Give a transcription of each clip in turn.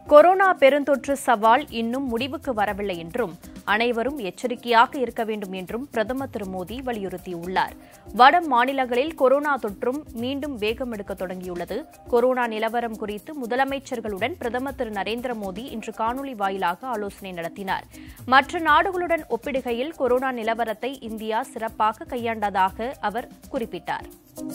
corona பெருந்தொற்று சவால் இன்னும் முடிவுக்கு வரவில்லை என்றும் அனைவரும் எச்சரிக்கையாக இருக்க வேண்டும் என்றும் பிரதமர் திரு மோடி வலியுறுத்தியுள்ளார் வட மாநிலங்களில் கொரோனா தொற்றும் மீண்டும் வேகம் எடுக்க தொடங்கியுள்ளது கொரோனா நிலவரம் குறித்து முதலமைச்சர்களுடன் பிரதமர் திரு நரேந்திர மோடி இன்று காணொலி வாயிலாக ஆலோசனை நடத்தினார் மற்ற நாடுகளுடன் ஒப்பிடுகையில் கொரோனா நிலவரத்தை இந்தியா சிறப்பாக கையாண்டதாக அவர் குறிப்பிட்டார்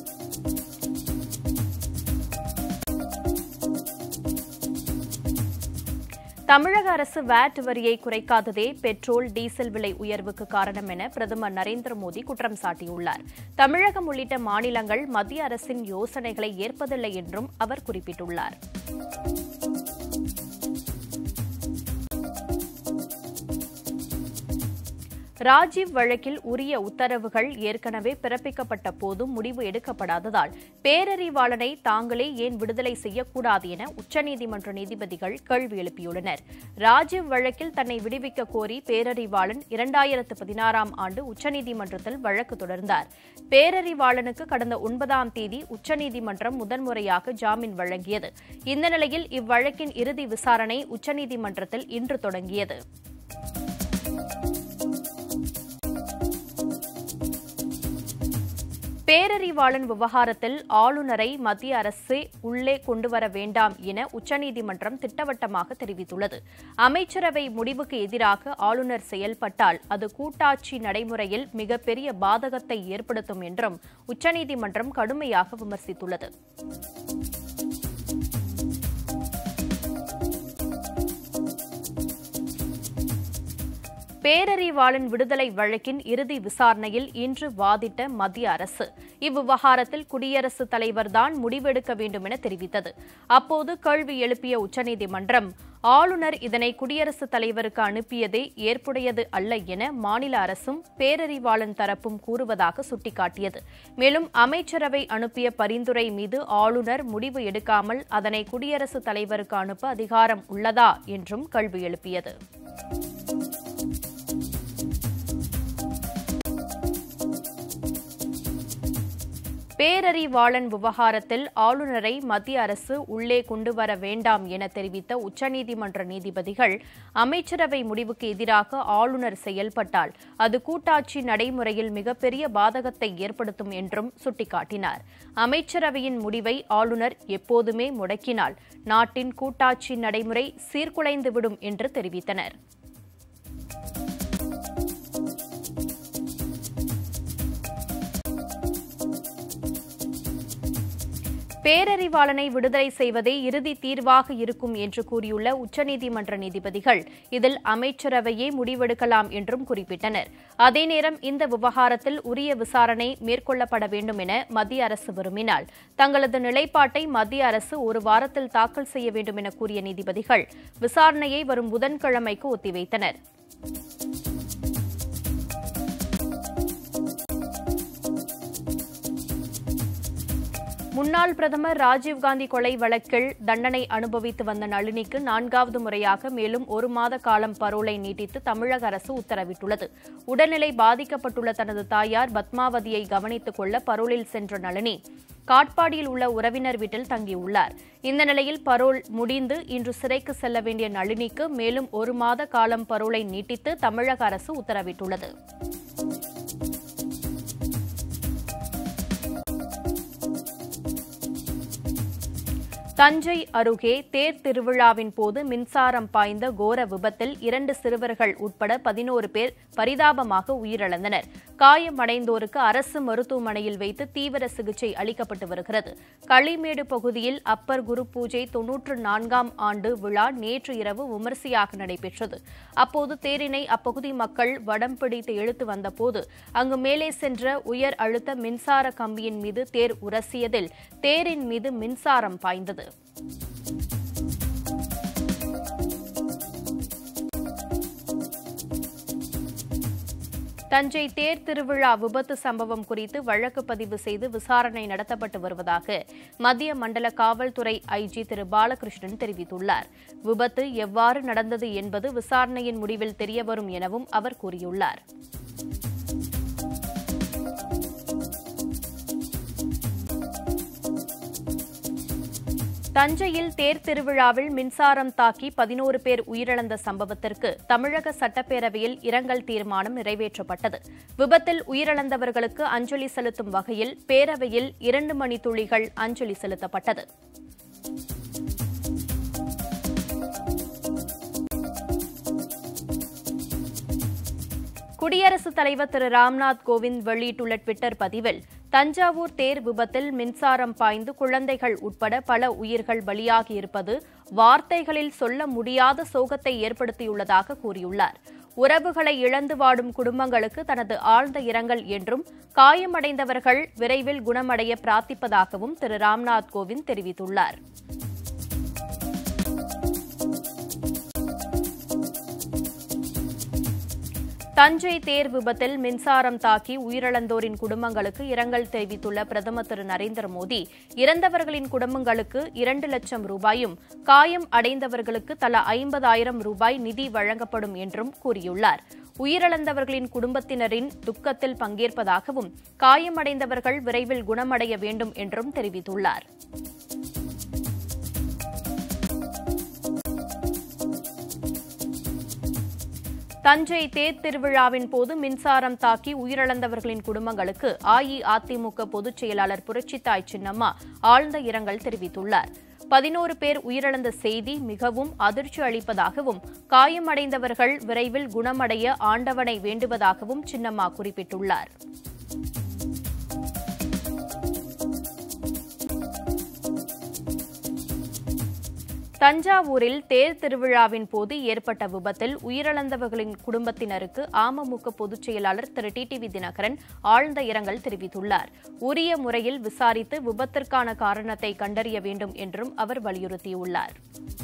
தமிழக அரசு வாட் வரியை குறைக்காததே பெட்ரோல் டீசல் விலை உயர்வுக்கு காரணம் என பிரதமர் நரேந்திர மோடி குற்றம் சாட்டியுள்ளார் தமிழகம் உள்ளிட்ட மாநிலங்கள் மத்திய அரசின் யோசனைகளை ஏற்பதில்லை என்றும் அவர் குறிப்பிட்டுள்ளார் ராஜீவ் வழக்கில் உரிய உத்தரவுகள் ஏற்கனவே பிறப்பிக்கப்பட்ட போதும் முடிவு எடுக்கப்படாததால் பேரறிவாளனை தாங்களே ஏன் விடுதலை செய்யக்கூடாது என உச்சநீதிமன்ற நீதிபதிகள் கேள்வி எழுப்பியுள்ளனர் ராஜீவ் வழக்கில் தன்னை விடுவிக்க கோரி பேரறிவாளன் இரண்டாயிரத்து பதினாறாம் ஆண்டு உச்சநீதிமன்றத்தில் வழக்கு தொடர்ந்தார் பேரறிவாளனுக்கு கடந்த ஒன்பதாம் தேதி உச்சநீதிமன்றம் முதன்முறையாக ஜாமீன் வழங்கியது இந்த நிலையில் இவ்வழக்கின் இறுதி விசாரணை உச்சநீதிமன்றத்தில் இன்று தொடங்கியது பேரறிவாளன் விவகாரத்தில் ஆளுநரை மத்திய அரசு உள்ளே கொண்டுவர வேண்டாம் என உச்சநீதிமன்றம் திட்டவட்டமாக தெரிவித்துள்ளது அமைச்சரவை முடிவுக்கு எதிராக ஆளுநர் செயல்பட்டால் அது கூட்டாட்சி நடைமுறையில் மிகப்பெரிய பாதகத்தை ஏற்படுத்தும் என்றும் உச்சநீதிமன்றம் கடுமையாக விமர்சித்துள்ளது பேரறிவாளன் விடுதலை வழக்கின் இறுதி விசாரணையில் இன்று வாதிட்ட மத்திய அரசு இவ்விவகாரத்தில் குடியரசுத் தலைவர்தான் முடிவெடுக்க வேண்டும் என தெரிவித்தது அப்போது கேள்வி எழுப்பிய உச்சநீதிமன்றம் ஆளுநர் இதனை குடியரசுத் தலைவருக்கு அனுப்பியதே ஏற்புடையது அல்ல என மாநில அரசும் பேரறிவாளன் தரப்பும் கூறுவதாக சுட்டிக்காட்டியது மேலும் அமைச்சரவை அனுப்பிய பரிந்துரை மீது ஆளுநர் முடிவு எடுக்காமல் அதனை குடியரசுத் தலைவருக்கு அனுப்ப அதிகாரம் உள்ளதா என்றும் கேள்வி எழுப்பியது பேரறிவாளன் விவகாரத்தில் ஆளுநரை மத்திய அரசு உள்ளே கொண்டுவர வேண்டாம் என தெரிவித்த உச்சநீதிமன்ற நீதிபதிகள் அமைச்சரவை முடிவுக்கு எதிராக ஆளுநர் செயல்பட்டால் அது கூட்டாட்சி நடைமுறையில் மிகப்பெரிய பாதகத்தை ஏற்படுத்தும் என்றும் சுட்டிக்காட்டினார் அமைச்சரவையின் முடிவை ஆளுநர் எப்போதுமே முடக்கினால் நாட்டின் கூட்டாட்சி நடைமுறை சீர்குலைந்துவிடும் என்று தெரிவித்தனர் பேரறிவாளனை விடுதலை செய்வதே இறுதி தீர்வாக இருக்கும் என்று கூறியுள்ள உச்சநீதிமன்ற நீதிபதிகள் இதில் அமைச்சரவையே முடிவெடுக்கலாம் என்றும் குறிப்பிட்டனர் அதே நேரம் இந்த விவகாரத்தில் உரிய விசாரணை மேற்கொள்ளப்பட வேண்டும் என மத்திய அரசு விரும்பினால் தங்களது நிலைப்பாட்டை மத்திய அரசு ஒரு வாரத்தில் தாக்கல் செய்ய வேண்டும் என கூறிய நீதிபதிகள் விசாரணையை வரும் புதன்கிழமைக்கு ஒத்திவைத்தனர் முன்னாள் பிரதமர் ராஜீவ்காந்தி கொலை வழக்கில் தண்டனை அனுபவித்து வந்த நளினிக்கு நான்காவது முறையாக மேலும் ஒரு மாத காலம் பரோலை நீட்டித்து தமிழக அரசு உத்தரவிட்டுள்ளது உடல்நிலை பாதிக்கப்பட்டுள்ள தனது தாயார் பத்மாவதியை கவனித்துக் கொள்ள பரோலில் சென்ற நளினி காட்பாடியில் உள்ள உறவினர் வீட்டில் தங்கியுள்ளார் இந்த நிலையில் பரோல் முடிந்து இன்று சிறைக்கு செல்ல வேண்டிய நளினிக்கு மேலும் ஒரு மாத காலம் பரோலை நீட்டித்து தமிழக அரசு உத்தரவிட்டுள்ளது தஞ்சை அருகே தேர் திருவிழாவின் போது மின்சாரம் பாய்ந்த கோர விபத்தில் இரண்டு சிறுவர்கள் உட்பட பதினோரு பேர் பரிதாபமாக உயிரிழந்தனர் காயமடைந்தோருக்கு அரசு மருத்துவமனையில் வைத்து தீவிர சிகிச்சை அளிக்கப்பட்டு வருகிறது களிமேடு பகுதியில் அப்பர் குரு பூஜை தொன்னூற்று நான்காம் ஆண்டு விழா நேற்று இரவு விமரிசையாக நடைபெற்றது அப்போது தேரினை அப்பகுதி மக்கள் வடம் பிடித்து இழுத்து வந்தபோது அங்கு மேலே சென்ற உயர் அழுத்த மின்சார கம்பியின் மீது தேர் உரசியதில் தேரின் மீது மின்சாரம் பாய்ந்தது தஞ்சை தேர் திருவிழா விபத்து சம்பவம் குறித்து வழக்கு பதிவு செய்து விசாரணை நடத்தப்பட்டு வருவதாக மத்திய மண்டல காவல்துறை ஐஜி திரு பாலகிருஷ்ணன் தெரிவித்துள்ளார் விபத்து எவ்வாறு நடந்தது என்பது விசாரணையின் முடிவில் தெரியவரும் எனவும் அவர் கூறியுள்ளார் தஞ்சையில் தேர் திருவிழாவில் மின்சாரம் தாக்கி பதினோரு பேர் உயிரிழந்த சம்பவத்திற்கு தமிழக சட்டப்பேரவையில் இரங்கல் தீர்மானம் நிறைவேற்றப்பட்டது விபத்தில் உயிரிழந்தவர்களுக்கு அஞ்சலி செலுத்தும் வகையில் பேரவையில் இரண்டு மணி துளிகள் அஞ்சலி செலுத்தப்பட்டது குடியரசுத் தலைவர் திரு ராம்நாத் கோவிந்த் வெளியிட்டுள்ள டுவிட்டர் பதிவில் தஞ்சாவூர் தேர் விபத்தில் மின்சாரம் பாய்ந்து குழந்தைகள் உட்பட பல உயிர்கள் பலியாகியிருப்பது வார்த்தைகளில் சொல்ல முடியாத சோகத்தை ஏற்படுத்தியுள்ளதாக கூறியுள்ளார் உறவுகளை இழந்து வாடும் குடும்பங்களுக்கு தனது ஆழ்ந்த இரங்கல் என்றும் காயமடைந்தவர்கள் விரைவில் குணமடைய பிரார்த்திப்பதாகவும் திரு ராம்நாத் கோவிந்த் தெரிவித்துள்ளார் தஞ்சை தேர் விபத்தில் மின்சாரம் தாக்கி உயிரிழந்தோரின் குடும்பங்களுக்கு இரங்கல் தெரிவித்துள்ள பிரதமர் திரு நரேந்திர மோடி இறந்தவர்களின் குடும்பங்களுக்கு இரண்டு லட்சம் ரூபாயும் காயம் அடைந்தவர்களுக்கு தலா ஐம்பதாயிரம் ரூபாய் நிதி வழங்கப்படும் என்றும் கூறியுள்ளார் உயிரிழந்தவர்களின் குடும்பத்தினரின் துக்கத்தில் பங்கேற்பதாகவும் காயமடைந்தவர்கள் விரைவில் குணமடைய வேண்டும் என்றும் தெரிவித்துள்ளார் தஞ்சை தேர் திருவிழாவின் போது மின்சாரம் தாக்கி உயிரிழந்தவர்களின் குடும்பங்களுக்கு அஇஅதிமுக பொதுச் செயலாளர் புரட்சித்தாய் சின்னம்மா ஆழ்ந்த இரங்கல் தெரிவித்துள்ளார் பதினோரு பேர் உயிரிழந்த செய்தி மிகவும் அதிர்ச்சி அளிப்பதாகவும் காயமடைந்தவர்கள் விரைவில் குணமடைய ஆண்டவனை வேண்டுவதாகவும் சின்னம்மா குறிப்பிட்டுள்ளார் தஞ்சாவூரில் தேர் திருவிழாவின் போது ஏற்பட்ட விபத்தில் உயிரிழந்தவர்களின் குடும்பத்தினருக்கு அமமுக பொதுச் செயலாளர் திரு டிடிவி தினகரன் ஆழ்ந்த இரங்கல் தெரிவித்துள்ளார் உரிய முறையில் விசாரித்து விபத்திற்கான காரணத்தை கண்டறிய வேண்டும் என்றும் அவர் வலியுறுத்தியுள்ளார்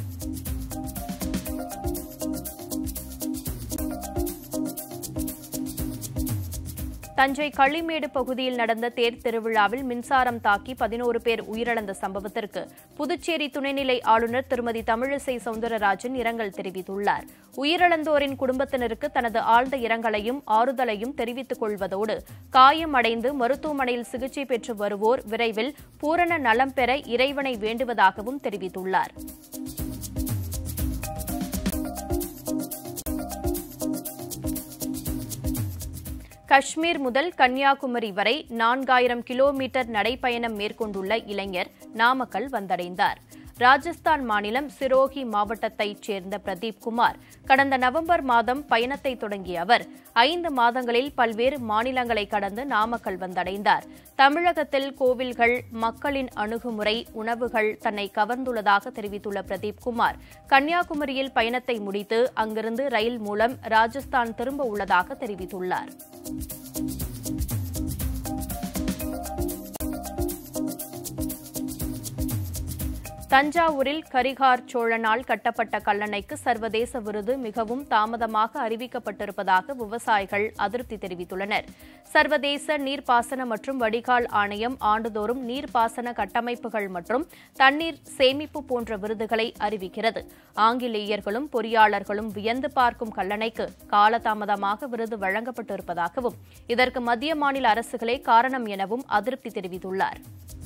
தஞ்சை களிமேடு பகுதியில் நடந்த தேர் திருவிழாவில் மின்சாரம் தாக்கி பதினோரு பேர் உயிரிழந்த சம்பவத்திற்கு புதுச்சேரி துணைநிலை ஆளுநர் திருமதி தமிழிசை சவுந்தரராஜன் இரங்கல் தெரிவித்துள்ளார் உயிரிழந்தோரின் குடும்பத்தினருக்கு தனது ஆழ்ந்த இரங்கலையும் ஆறுதலையும் தெரிவித்துக் கொள்வதோடு காயம் அடைந்து மருத்துவமனையில் சிகிச்சை பெற்று வருவோர் விரைவில் பூரண நலம் பெற இறைவனை வேண்டுவதாகவும் தெரிவித்துள்ளார் காஷ்மீர் முதல் கன்னியாகுமரி வரை நான்காயிரம் கிலோமீட்டர் நடைப்பயணம் மேற்கொண்டுள்ள இளைஞர் நாமக்கல் வந்தடைந்தார் ராஜஸ்தான் மாநிலம் சிரோகி மாவட்டத்தைச் சேர்ந்த பிரதீப் குமார் கடந்த நவம்பர் மாதம் பயணத்தை தொடங்கிய அவர் ஐந்து மாதங்களில் பல்வேறு மாநிலங்களை கடந்து நாமக்கல் வந்தடைந்தார் தமிழகத்தில் கோவில்கள் மக்களின் அணுகுமுறை உணவுகள் தன்னை கவர்ந்துள்ளதாக தெரிவித்துள்ள பிரதீப் குமார் கன்னியாகுமரியில் பயணத்தை முடித்து அங்கிருந்து ரயில் மூலம் ராஜஸ்தான் திரும்ப உள்ளதாக தெரிவித்துள்ளார் தஞ்சாவூரில் கரிகார் சோழனால் கட்டப்பட்ட கல்லணைக்கு சர்வதேச விருது மிகவும் தாமதமாக அறிவிக்கப்பட்டிருப்பதாக விவசாயிகள் அதிருப்தி தெரிவித்துள்ளனர் சர்வதேச நீர்ப்பாசன மற்றும் வடிகால் ஆணையம் ஆண்டுதோறும் நீர்ப்பாசன கட்டமைப்புகள் மற்றும் தண்ணீர் சேமிப்பு போன்ற விருதுகளை அறிவிக்கிறது ஆங்கிலேயர்களும் பொறியாளர்களும் வியந்து பார்க்கும் கல்லணைக்கு காலதாமதமாக விருது வழங்கப்பட்டிருப்பதாகவும் இதற்கு மத்திய மாநில அரசுகளே காரணம் எனவும் அதிருப்தி தெரிவித்துள்ளார்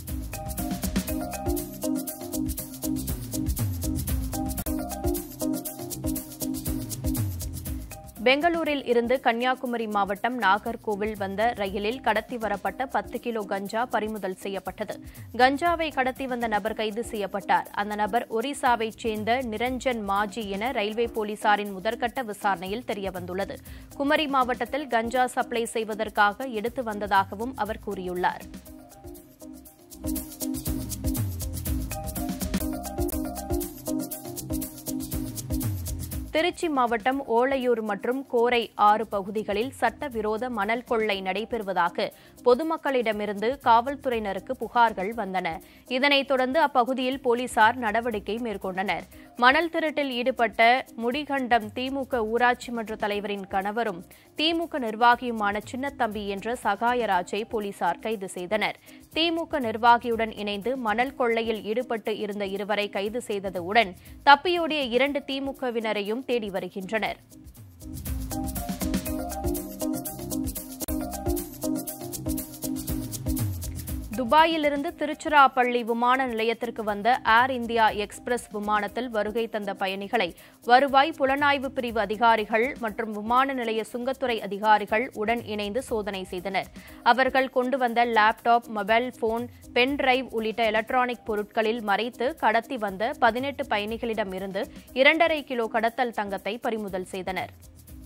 பெங்களூரில் இருந்து கன்னியாகுமரி மாவட்டம் நாகர்கோவில் வந்த ரயிலில் கடத்தி வரப்பட்ட பத்து கிலோ கஞ்சா பறிமுதல் செய்யப்பட்டது கஞ்சாவை கடத்தி வந்த நபர் கைது செய்யப்பட்டார் அந்த நபர் ஒரிசாவைச் சேர்ந்த நிரஞ்சன் மாஜி என ரயில்வே போலீசாரின் முதற்கட்ட விசாரணையில் தெரியவந்துள்ளது குமரி மாவட்டத்தில் கஞ்சா சப்ளை செய்வதற்காக எடுத்து வந்ததாகவும் அவர் கூறியுள்ளார் திருச்சி மாவட்டம் ஓலையூர் மற்றும் கோரை ஆறு பகுதிகளில் சட்டவிரோத மணல் கொள்ளை நடைபெறுவதாக பொதுமக்களிடமிருந்து காவல்துறையினருக்கு புகார்கள் வந்தன இதனைத் தொடர்ந்து அப்பகுதியில் போலீசார் நடவடிக்கை மேற்கொண்டனர் மணல் திருட்டில் ஈடுபட்ட முடிகண்டம் திமுக ஊராட்சி மன்ற தலைவரின் கணவரும் திமுக நிர்வாகியுமான சின்னத்தம்பி என்ற சகாயராஜை போலீசார் கைது செய்தனர் திமுக நிர்வாகியுடன் இணைந்து மணல் கொள்ளையில் ஈடுபட்டு இருந்த இருவரை கைது செய்ததுடன் தப்பியோடிய இரண்டு திமுகவினரையும் தேடி வருகின்றனர் துபாயிலிருந்து திருச்சிராப்பள்ளி விமான நிலையத்திற்கு வந்த ஏர் இந்தியா எக்ஸ்பிரஸ் விமானத்தில் வருகை தந்த பயணிகளை வருவாய் புலனாய்வு பிரிவு அதிகாரிகள் மற்றும் விமான நிலைய சுங்கத்துறை அதிகாரிகள் உடன் இணைந்து சோதனை செய்தனர் அவர்கள் கொண்டு வந்த laptop mobile phone pen drive உள்ளிட்ட எலக்ட்ரானிக் பொருட்களில் மறைத்து கடத்தி வந்த பதினெட்டு பயணிகளிடமிருந்து இரண்டரை கிலோ கடத்தல் தங்கத்தை பறிமுதல் செய்தனர்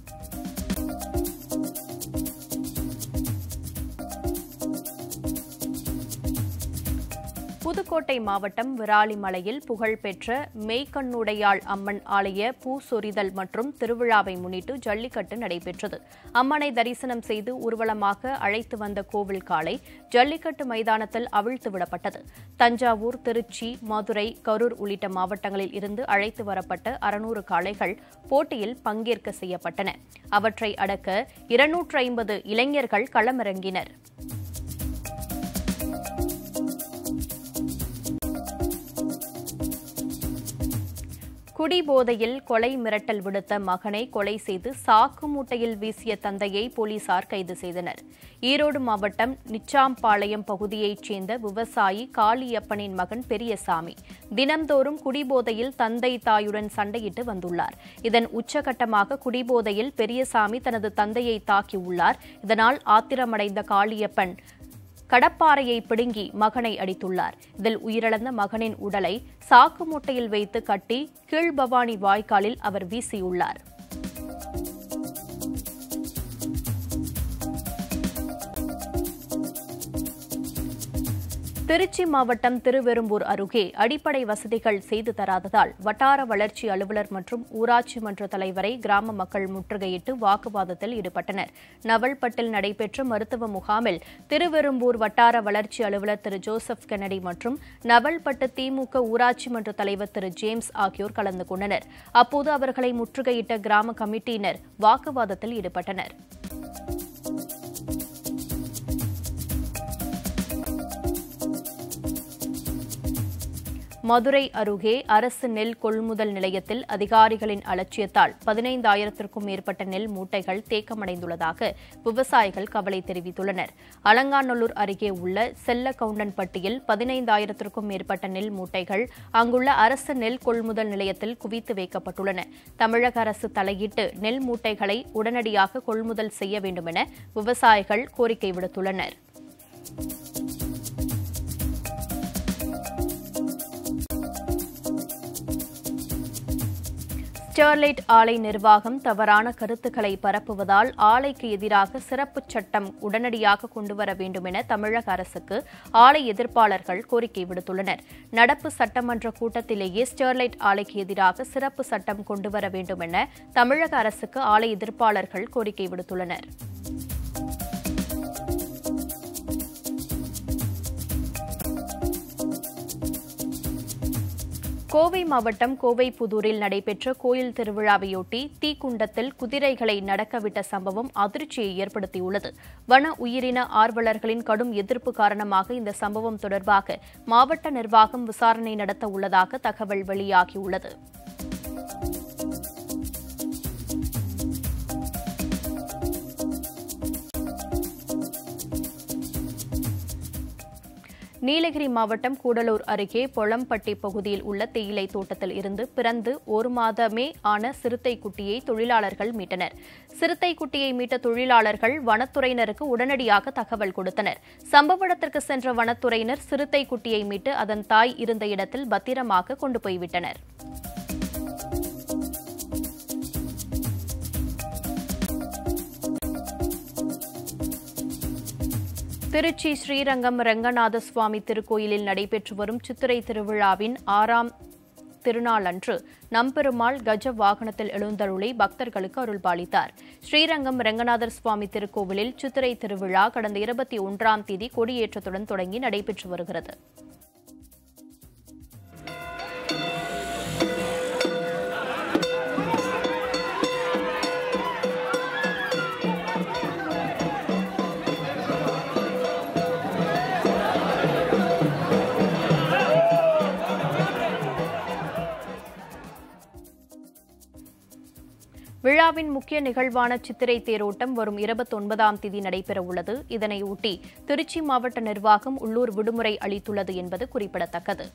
புதுக்கோட்டை மாவட்டம் விராலிமலையில் புகழ்பெற்ற மெய்க்கண்ணுடையாள் அம்மன் ஆலய பூ சொரிதல் மற்றும் திருவிழாவை முன்னிட்டு ஜல்லிக்கட்டு நடைபெற்றது அம்மனை தரிசனம் செய்து ஊர்வலமாக அழைத்து வந்த கோவில் காளை ஜல்லிக்கட்டு மைதானத்தில் அவிழ்த்து விடப்பட்டது தஞ்சாவூர் திருச்சி மதுரை கரூர் உள்ளிட்ட மாவட்டங்களில் இருந்து அழைத்து வரப்பட்ட அறுநூறு காளைகள் போட்டியில் பங்கேற்க செய்யப்பட்டன அவற்றை அடக்க இருநூற்று ஐம்பது இளைஞர்கள் களமிறங்கினர் குடிபோதையில் கொலை மிரட்டல் விடுத்த மகனை கொலை செய்து சாக்கு மூட்டையில் வீசிய தந்தையை போலீசார் கைது செய்தனர் ஈரோடு மாவட்டம் நிச்சாம்பாளையம் பகுதியைச் சேர்ந்த விவசாயி காளியப்பனின் மகன் பெரியசாமி தினம்தோறும் குடிபோதையில் தந்தை தாயுடன் சண்டையிட்டு வந்துள்ளார் இதன் உச்சகட்டமாக குடிபோதையில் பெரியசாமி தனது தந்தையை தாக்கியுள்ளார் இதனால் ஆத்திரமடைந்த காளியப்பன் கடப்பாறையை பிடுங்கி மகனை அடித்துள்ளார் இதில் உயிரிழந்த மகனின் உடலை சாக்கு மூட்டையில் வைத்து கட்டி கீழ்பவானி வாய்க்காலில் அவர் வீசியுள்ளார் திருச்சி மாவட்டம் திருவெரும்பூர் அருகே அடிப்படை வசதிகள் செய்து தராததால் வட்டார வளர்ச்சி அலுவலர் மற்றும் ஊராட்சி மன்ற தலைவரை கிராம மக்கள் முற்றுகையிட்டு வாக்குவாதத்தில் ஈடுபட்டனர் நவல்பட்டில் நடைபெற்ற மருத்துவ முகாமில் திருவெரும்பூர் வட்டார வளர்ச்சி அலுவலர் திரு ஜோசப் கென்னடி மற்றும் நவல்பட்டு திமுக ஊராட்சி மன்ற தலைவர் திரு ஜேம்ஸ் ஆகியோர் கலந்து கொண்டனர் அப்போது அவர்களை முற்றுகையிட்ட கிராம கமிட்டியினர் வாக்குவாதத்தில் ஈடுபட்டனர் மதுரை அருகே அரசு நெல் கொள்முதல் நிலையத்தில் அதிகாரிகளின் அலட்சியத்தால் பதினைந்தாயிரத்திற்கும் மேற்பட்ட நெல் மூட்டைகள் தேக்கமடைந்துள்ளதாக விவசாயிகள் கவலை தெரிவித்துள்ளனர் அலங்காநல்லூர் அருகே உள்ள செல்லகவுண்டன்பட்டியில் பதினைந்தாயிரத்திற்கும் மேற்பட்ட நெல் மூட்டைகள் அங்குள்ள அரசு நெல் கொள்முதல் நிலையத்தில் குவித்து வைக்கப்பட்டுள்ளன தமிழக அரசு தலையிட்டு நெல் மூட்டைகளை உடனடியாக கொள்முதல் செய்ய வேண்டுமென விவசாயிகள் கோரிக்கை விடுத்துள்ளனா் ஸ்டெர்லைட் ஆலை நிர்வாகம் தவறான கருத்துக்களை பரப்புவதால் ஆலைக்கு எதிராக சிறப்பு சட்டம் உடனடியாக கொண்டுவர வேண்டும் என தமிழக அரசுக்கு ஆலை எதிர்ப்பாளர்கள் கோரிக்கை விடுத்துள்ளனர் நடப்பு சட்டமன்ற கூட்டத்திலேயே ஸ்டெர்லைட் ஆலைக்கு எதிராக சிறப்பு சட்டம் கொண்டுவர வேண்டும் என தமிழக அரசுக்கு ஆலை எதிர்ப்பாளர்கள் கோரிக்கை விடுத்துள்ளனர் கோவை மாவட்டம் கோவை புதூரில் நடைபெற்ற கோயில் திருவிழாவையொட்டி தீக்குண்டத்தில் குதிரைகளை நடக்கவிட்ட சம்பவம் அதிர்ச்சியை ஏற்படுத்தியுள்ளது வன உயிரின ஆர்வலர்களின் கடும் எதிர்ப்பு காரணமாக இந்த சம்பவம் தொடர்பாக மாவட்ட நிர்வாகம் விசாரணை நடத்த உள்ளதாக தகவல் வெளியாகியுள்ளது நீலகிரி மாவட்டம் கூடலூர் அருகே பொளம்பட்டி பகுதியில் உள்ள தேயிலை தோட்டத்தில் இருந்து பிறந்து ஒரு மாதமே ஆன சிறுத்தை குட்டியை தொழிலாளர்கள் மீட்டனர் சிறுத்தை குட்டியை மீட்ட தொழிலாளர்கள் வனத்துறையினருக்கு உடனடியாக தகவல் கொடுத்தனர் சம்பவ இடத்திற்கு சென்ற வனத்துறையினர் சிறுத்தை குட்டியை மீட்டு அதன் தாய் இருந்த இடத்தில் பத்திரமாக கொண்டு போய்விட்டனர் திருச்சி ஸ்ரீரங்கம் ரங்கநாத சுவாமி திருக்கோயிலில் நடைபெற்று வரும் சித்திரை திருவிழாவின் ஆறாம் திருநாளன்று நம்பெருமாள் கஜ வாகனத்தில் எழுந்தருளி பக்தர்களுக்கு அருள்பாலித்தார் ஸ்ரீரங்கம் ரங்கநாதர் சுவாமி திருக்கோவிலில் சித்திரை திருவிழா கடந்த இருபத்தி ஒன்றாம் தேதி கொடியேற்றத்துடன் தொடங்கி நடைபெற்று வருகிறது விழா விழாவின் முக்கிய நிகழ்வான சித்திரை தேரோட்டம் வரும் இருபத்தொன்பதாம் தேதி நடைபெறவுள்ளது இதனையொட்டி திருச்சி மாவட்ட நிர்வாகம் உள்ளூர் விடுமுறை அளித்துள்ளது என்பது குறிப்பிடத்தக்கது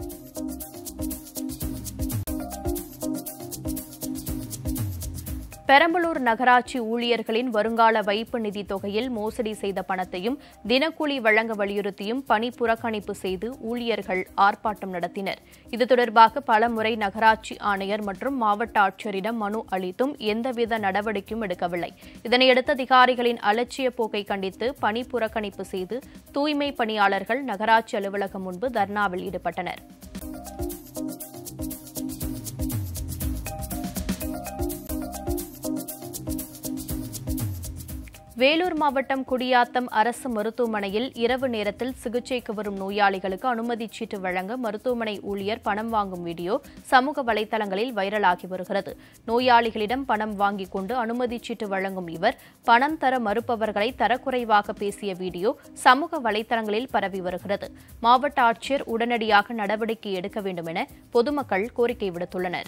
பெரம்பலூர் நகராட்சி ஊழியர்களின் வருங்கால வைப்பு நிதி தொகையில் மோசடி செய்த பணத்தையும் தினக்கூலி வழங்க வலியுறுத்தியும் பணி புறக்கணிப்பு செய்து ஊழியர்கள் ஆர்ப்பாட்டம் நடத்தினர் இது தொடர்பாக பலமுறை நகராட்சி ஆணையர் மற்றும் மாவட்ட ஆட்சியரிடம் மனு அளித்தும் எந்தவித நடவடிக்கையும் எடுக்கவில்லை இதனையடுத்து அதிகாரிகளின் அலட்சிய போக்கை கண்டித்து பணி புறக்கணிப்பு செய்து தூய்மை பணியாளர்கள் நகராட்சி அலுவலகம் முன்பு தர்ணாவில் ஈடுபட்டனர் வேலூர் மாவட்டம் குடியாத்தம் அரசு மருத்துவமனையில் இரவு நேரத்தில் சிகிச்சைக்கு வரும் நோயாளிகளுக்கு அனுமதி சீட்டு வழங்க மருத்துவமனை ஊழியர் பணம் வாங்கும் வீடியோ சமூக வலைதளங்களில் வைரலாகி வருகிறது நோயாளிகளிடம் பணம் வாங்கிக் கொண்டு அனுமதி சீட்டு வழங்கும் இவர் பணம் தர மறுப்பவர்களை தரக்குறைவாக பேசிய வீடியோ சமூக வலைதளங்களில் பரவி வருகிறது மாவட்ட ஆட்சியர் உடனடியாக நடவடிக்கை எடுக்க வேண்டும் என பொதுமக்கள் கோரிக்கை விடுத்துள்ளனா்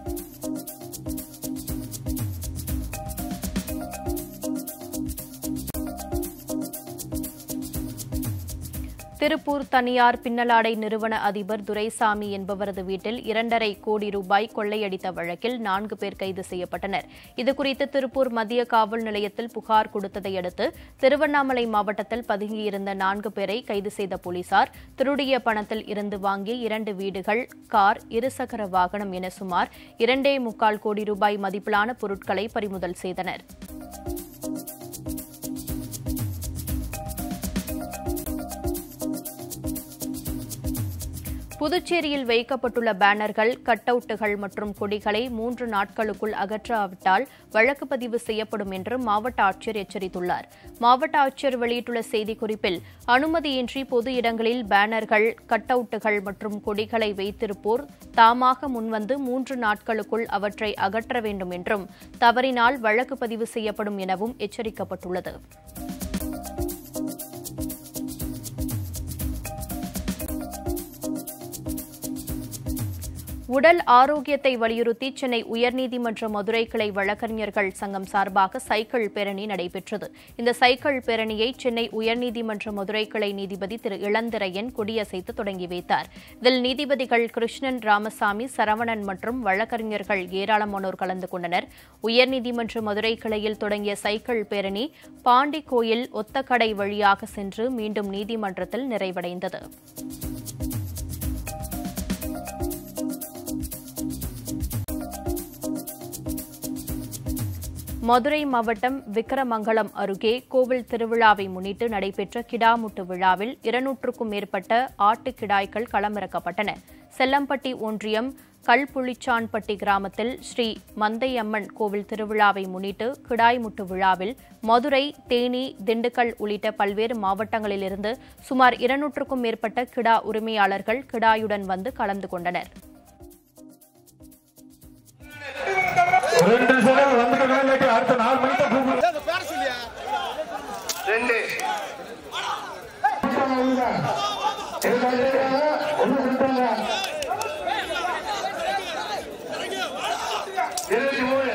திருப்பூர் தனியார் பின்னலாடை நிறுவன அதிபர் துரைசாமி என்பவரது வீட்டில் இரண்டரை கோடி ரூபாய் கொள்ளையடித்த வழக்கில் நான்கு பேர் கைது செய்யப்பட்டனர் இதுகுறித்து திருப்பூர் மத்திய காவல் நிலையத்தில் புகார் கொடுத்ததை அடுத்து திருவண்ணாமலை மாவட்டத்தில் பதுங்கியிருந்த நான்கு பேரை கைது செய்த போலீசார் திருடிய பணத்தில் இருந்து வாங்கிய இரண்டு வீடுகள் கார் இருசக்கர வாகனம் என சுமார் இரண்டே முக்கால் கோடி ரூபாய் மதிப்பிலான பொருட்களை பறிமுதல் செய்தனர் புதுச்சேரியில் வைக்கப்பட்டுள்ள பேனர்கள் கட் அவுட்டுகள் மற்றும் கொடிகளை மூன்று நாட்களுக்குள் அகற்றாவிட்டால் வழக்கு பதிவு செய்யப்படும் என்று மாவட்ட ஆட்சியர் எச்சரித்துள்ளார் மாவட்ட ஆட்சியர் வெளியிட்டுள்ள செய்திக்குறிப்பில் அனுமதியின்றி பொது இடங்களில் பேனர்கள் கட் அவுட்டுகள் மற்றும் கொடிகளை வைத்திருப்போர் தாமாக முன்வந்து மூன்று நாட்களுக்குள் அவற்றை அகற்ற வேண்டும் என்றும் தவறினால் வழக்கு பதிவு செய்யப்படும் எனவும் எச்சரிக்கப்பட்டுள்ளது உடல் ஆரோக்கியத்தை வலியுறுத்தி சென்னை உயர்நீதிமன்ற மதுரை கிளை வழக்கறிஞர்கள் சங்கம் சார்பாக சைக்கிள் பேரணி நடைபெற்றது இந்த சைக்கிள் பேரணியை சென்னை உயர்நீதிமன்ற மதுரை கிளை நீதிபதி திரு இளந்திரையன் கொடியசைத்து தொடங்கி வைத்தார் இதில் நீதிபதிகள் கிருஷ்ணன் ராமசாமி சரவணன் மற்றும் வழக்கறிஞர்கள் ஏராளமானோர் கலந்து கொண்டனர் உயர்நீதிமன்ற மதுரை கிளையில் தொடங்கிய சைக்கிள் பேரணி பாண்டி கோயில் ஒத்தக்கடை வழியாக சென்று மீண்டும் நீதிமன்றத்தில் நிறைவடைந்தது மதுரை மாவட்டம் விக்கிரமங்கலம் அருகே கோவில் திருவிழாவை முன்னிட்டு நடைபெற்ற கிடாமுட்டு விழாவில் இருநூற்றுக்கும் மேற்பட்ட ஆட்டு கிடாய்கள் களமிறக்கப்பட்டன செல்லம்பட்டி ஒன்றியம் கல்புளிச்சான்பட்டி கிராமத்தில் ஸ்ரீ மந்தையம்மன் கோவில் திருவிழாவை முன்னிட்டு கிடாய்முட்டு விழாவில் மதுரை தேனி திண்டுக்கல் உள்ளிட்ட பல்வேறு மாவட்டங்களிலிருந்து சுமார் இருநூற்றுக்கும் மேற்பட்ட கிடா உரிமையாளர்கள் கிடாயுடன் வந்து கலந்து கொண்டனர் ரெண்டு செலவு வந்துட்டு வேலைக்கு அடுத்த நாலு மணிக்கு கூப்பிடு ரெண்டு இருபத்தி மூணு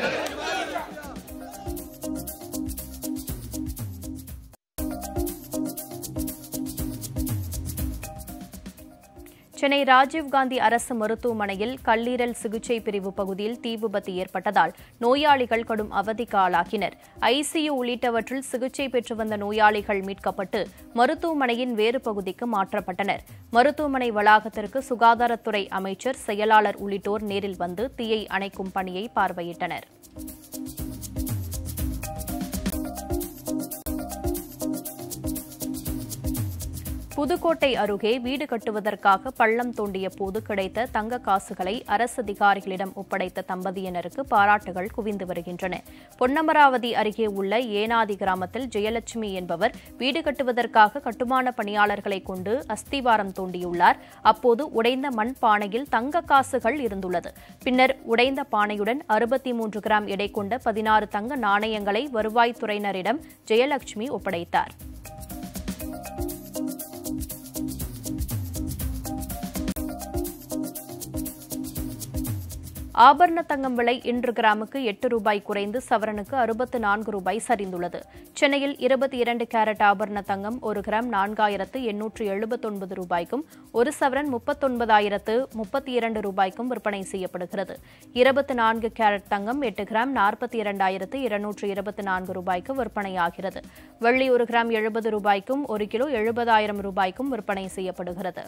சென்னை ராஜீவ்காந்தி அரசு மருத்துவமனையில் கல்லீரல் சிகிச்சை பிரிவு பகுதியில் தீ விபத்து ஏற்பட்டதால் நோயாளிகள் கடும் அவதிக்கு ஆளாகினர் ஐசியு உள்ளிட்டவற்றில் சிகிச்சை பெற்று வந்த நோயாளிகள் மீட்கப்பட்டு மருத்துவமனையின் வேறு பகுதிக்கு மாற்றப்பட்டனர் மருத்துவமனை வளாகத்திற்கு சுகாதாரத்துறை அமைச்சர் செயலாளர் உள்ளிட்டோர் நேரில் வந்து தீயை அணைக்கும் பணியை பார்வையிட்டனர் புதுக்கோட்டை அருகே வீடு கட்டுவதற்காக பள்ளம் தோண்டிய போது கிடைத்த தங்க காசுகளை அரசு அதிகாரிகளிடம் ஒப்படைத்த தம்பதியினருக்கு பாராட்டுகள் குவிந்து வருகின்றன பொன்னமராவதி அருகே உள்ள ஏனாதி கிராமத்தில் ஜெயலட்சுமி என்பவர் வீடு கட்டுவதற்காக கட்டுமான பணியாளர்களை கொண்டு அஸ்திவாரம் தோண்டியுள்ளார் அப்போது உடைந்த மண் பானையில் தங்க காசுகள் இருந்துள்ளது பின்னர் உடைந்த பானையுடன் அறுபத்தி மூன்று கிராம் எடை கொண்ட பதினாறு தங்க நாணயங்களை வருவாய்த்துறையினரிடம் ஜெயலட்சுமி ஒப்படைத்தார் ஆபரண தங்கம் விலை இன்று கிராமுக்கு எட்டு ரூபாய் குறைந்து சவரனுக்கு அறுபத்து நான்கு ரூபாய் சரிந்துள்ளது சென்னையில் இருபத்தி இரண்டு கேரட் ஆபரண தங்கம் ஒரு கிராம் நான்காயிரத்து எண்ணூற்று எழுபத்தொன்பது ரூபாய்க்கும் ஒரு சவரன் முப்பத்தொன்பதாயிரத்து முப்பத்தி இரண்டு ரூபாய்க்கும் விற்பனை செய்யப்படுகிறது இருபத்தி நான்கு கேரட் தங்கம் எட்டு கிராம் நாற்பத்தி இரண்டாயிரத்து இருநூற்று இருபத்தி நான்கு ரூபாய்க்கு விற்பனையாகிறது வெள்ளி ஒரு கிராம் எழுபது ரூபாய்க்கும் ஒரு கிலோ எழுபதாயிரம் ரூபாய்க்கும் விற்பனை செய்யப்படுகிறது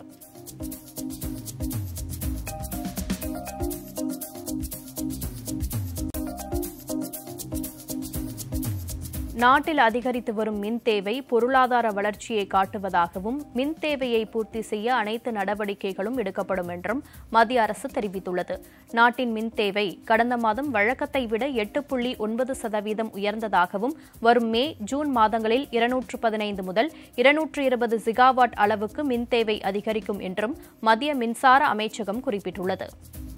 நாட்டில் அதிகரித்து வரும் மின் தேவை பொருளாதார வளர்ச்சியை காட்டுவதாகவும் மின் தேவையை பூர்த்தி செய்ய அனைத்து நடவடிக்கைகளும் எடுக்கப்படும் என்றும் மத்திய அரசு தெரிவித்துள்ளது நாட்டின் மின் தேவை கடந்த மாதம் வழக்கத்தை விட எட்டு புள்ளி ஒன்பது சதவீதம் உயர்ந்ததாகவும் வரும் மே ஜூன் மாதங்களில் இருநூற்று பதினைந்து முதல் இருநூற்று இருபது ஜிகாவாட் அளவுக்கு மின் தேவை அதிகரிக்கும் என்றும் மத்திய மின்சார அமைச்சகம் குறிப்பிட்டுள்ளது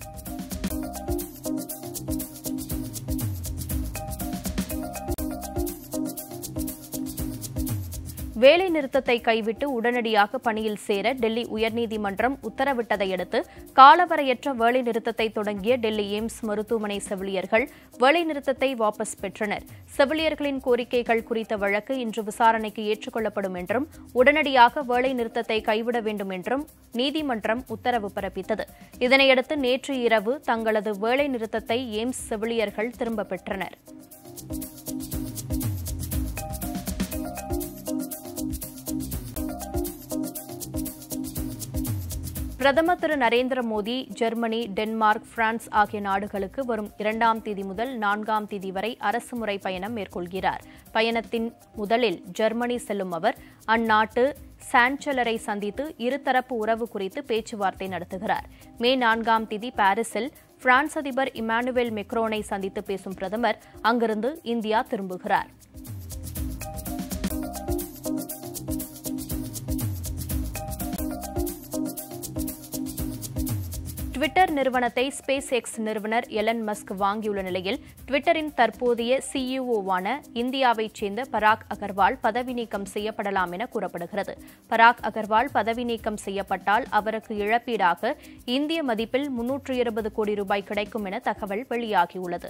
வேலை நிறுத்தத்தை கைவிட்டு உடனடியாக பணியில் சேர டெல்லி உயர்நீதிமன்றம் உத்தரவிட்டதை அடுத்து காலவரையற்ற வேலை நிறுத்தத்தை தொடங்கிய டெல்லி எய்ம்ஸ் மருத்துவமனை செவிலியர்கள் வேலை நிறுத்தத்தை வாபஸ் பெற்றனர் செவிலியர்களின் கோரிக்கைகள் குறித்த வழக்கு இன்று விசாரணைக்கு ஏற்றுக்கொள்ளப்படும் என்றும் உடனடியாக வேலை நிறுத்தத்தை கைவிட வேண்டும் என்றும் நீதிமன்றம் உத்தரவு பிறப்பித்தது இதனையடுத்து நேற்று இரவு தங்களது வேலை நிறுத்தத்தை எய்ம்ஸ் செவிலியர்கள் திரும்பப் பெற்றனர் பிரதமர் Thiru Narendra Modi Germany Denmark France ஆகிய நாடுகளுக்கு வரும் இரண்டாம் தேதி முதல் நான்காம் தேதி வரை அரசுமுறை பயணம் மேற்கொள்கிறார் பயணத்தின் முதலில் ஜெர்மனி செல்லும் அவர் அந்நாட்டு சான்சலரை சந்தித்து இருதரப்பு உறவு குறித்து பேச்சுவார்த்தை நடத்துகிறார் மே நான்காம் தேதி பாரிஸில் பிரான்ஸ் அதிபர் இமானுவேல் மெக்ரோனை சந்தித்து பேசும் பிரதமர் அங்கிருந்து இந்தியா திரும்புகிறார் ட்விட்டர் நிறுவனத்தை ஸ்பேஸ் எக்ஸ் நிறுவனர் எலன் மஸ்க் வாங்கியுள்ள நிலையில் ட்விட்டரின் தற்போதைய சிஇஓவான இந்தியாவைச் சேர்ந்த பராக் அகர்வால் பதவி நீக்கம் செய்யப்படலாம் என கூறப்படுகிறது பராக் அகர்வால் பதவி நீக்கம் செய்யப்பட்டால் அவருக்கு இழப்பீடாக இந்திய மதிப்பில் முன்னூற்று இருபது கோடி ரூபாய் கிடைக்கும் என தகவல் வெளியாகியுள்ளது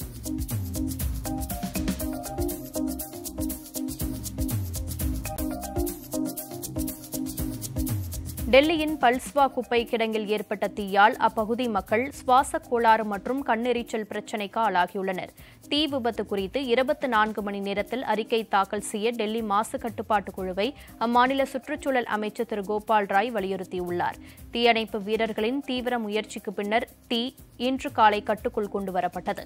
டெல்லியின் பல்ஸ்வா குப்பை கிடங்கில் ஏற்பட்ட தீயால் அப்பகுதி மக்கள் சுவாச கோளாறு மற்றும் கண்ணெரிச்சல் பிரச்சினைக்கு ஆளாகியுள்ளனர் தீ விபத்து குறித்து இருபத்தி நான்கு மணி நேரத்தில் அறிக்கை தாக்கல் செய்ய டெல்லி மாசு கட்டுப்பாட்டு குழுவை அம்மாநில சுற்றுச்சூழல் அமைச்சர் திரு கோபால் ராய் வலியுறுத்தியுள்ளார் தீயணைப்பு வீரர்களின் தீவிர முயற்சிக்கு பின்னர் தீ இன்று காலை கட்டுக்குள் கொண்டுவரப்பட்டது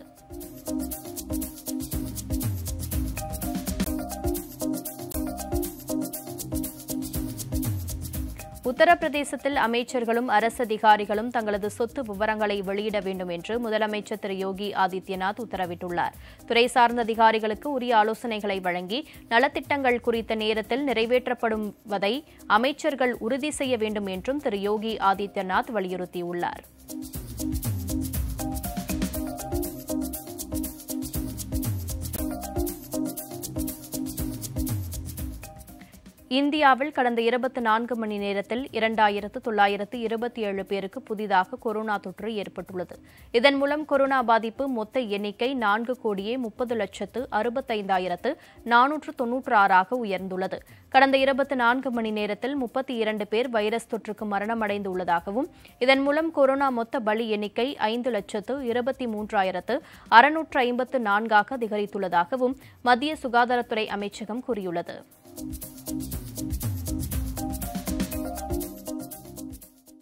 உத்தரப்பிரதேசத்தில் அமைச்சர்களும் அரசு அதிகாரிகளும் தங்களது சொத்து விவரங்களை வெளியிட வேண்டும் என்று முதலமைச்சர் திரு யோகி ஆதித்யநாத் உத்தரவிட்டுள்ளார் துறை சார்ந்த அதிகாரிகளுக்கு உரிய ஆலோசனைகளை வழங்கி நலத்திட்டங்கள் குறித்த நேரத்தில் நிறைவேற்றப்படுவதை அமைச்சர்கள் உறுதி செய்ய வேண்டும் என்றும் திரு யோகி ஆதித்யநாத் வலியுறுத்தியுள்ளார் இந்தியாவில் கடந்த இருபத்தி நான்கு மணி நேரத்தில் இரண்டாயிரத்து தொள்ளாயிரத்து இருபத்தி ஏழு பேருக்கு புதிதாக கொரோனா தொற்று ஏற்பட்டுள்ளது இதன் மூலம் கொரோனா பாதிப்பு மொத்த எண்ணிக்கை நான்கு கோடியே முப்பது லட்சத்து அறுபத்தைந்தாயிரத்து நானூற்று தொன்னூற்று ஆறாக உயர்ந்துள்ளது கடந்த இருபத்தி நான்கு மணி நேரத்தில் முப்பத்தி இரண்டு பேர் வைரஸ் தொற்றுக்கு மரணமடைந்துள்ளதாகவும் இதன் மூலம் கொரோனா மொத்த பலி எண்ணிக்கை ஐந்து லட்சத்து இருபத்தி மூன்றாயிரத்து அறுநூற்று ஐம்பத்து நான்காக அதிகரித்துள்ளதாகவும் மத்திய சுகாதாரத்துறை அமைச்சகம் கூறியுள்ளது